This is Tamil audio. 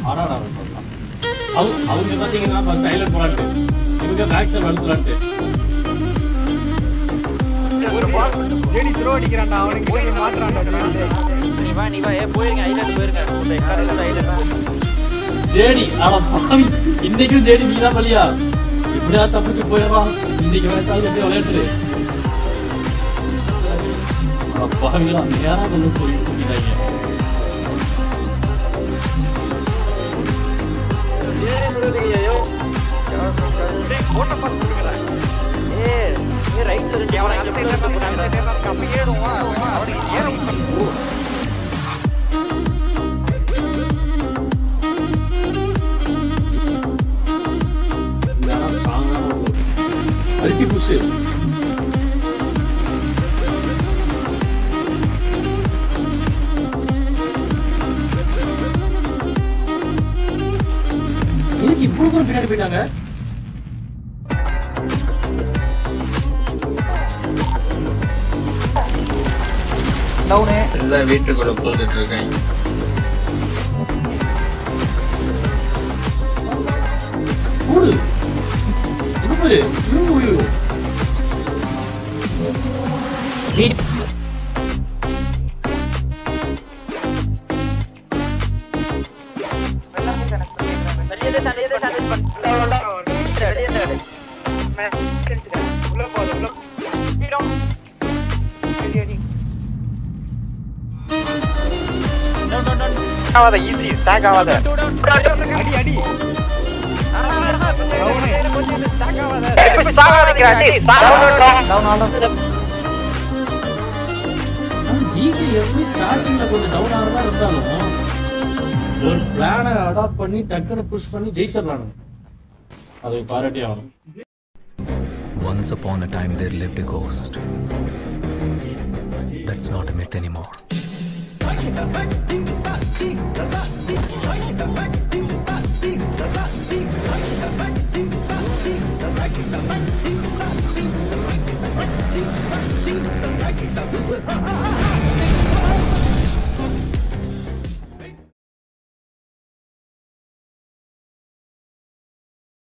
ஆடாடா பண்ணலாம் அவங்க அவங்க பார்த்தீங்கன்னா ஃபர்ஸ்ட் சைலண்ட் போலான்ட்டு இவங்க மேக்ஸை வளர்த்துலான்ட்டு ஜெடி த்ரோ அடிக்கிறான்டா அவனுக்கு கிட்ட போய் மாத்துறான்டா நீ வா நீ வா ஏ போயிருங்க ஐலாண்ட் போயிருங்க இந்த கடல்ல ஐலாண்ட் ஜேடி ஆனா பாவி இன்னைக்கும் ஜேடி நீ தான் பலியா எப்படியா தப்பிச்சு போயிடலாம் இன்னைக்கு மேட்சாவது எப்படி விளையாட்டுரு ஆனா பாவிங்களா நேரா வந்து சொல்லி கொடுத்துட்டாங்க போட்ட பாஸ் கொடுக்குறேன் ஏ ஏ ரைட்ல இருந்து அவனை அவனை அந்த சைடுல இருந்து அந்த சைடுல இருந்து அப்ப ஏறுவான் அவனுக்கு ஏறும் நேரா ஸ்ட்ராங்கான ஒரு அல்டி புஷ் எதுக்கு இவ்வளவு தூரம் பின்னாடி போயிட்டாங்க டவுனு எல்லாம் வீட்டுக்குள்ள போட்டுட்டு இருக்காங்க கூடு இது பாரு ஐயோ, ஐயோ. வெளியே தண்ணி தண்ணி பண்ணு வெளியே தண்ணி உள்ள போகுது உள்ள போயிடும் அடி அடி நோ நோ நோ ஆகாத ஈஸி ஸ்டாக் ஆகாத அடி அடி ஈகி எப்படி ஸ்டார்டிங்ல கொஞ்சம் டவுன் ஆகிறதா இருந்தாலும் ஒரு பிளானை அடாப்ட் பண்ணி டக்குன்னு புஷ் பண்ணி ஜெயிச்சிடலானு அதை பாராட்டி ஆகணும் Once upon a time, there lived a ghost. That's not a myth anymore.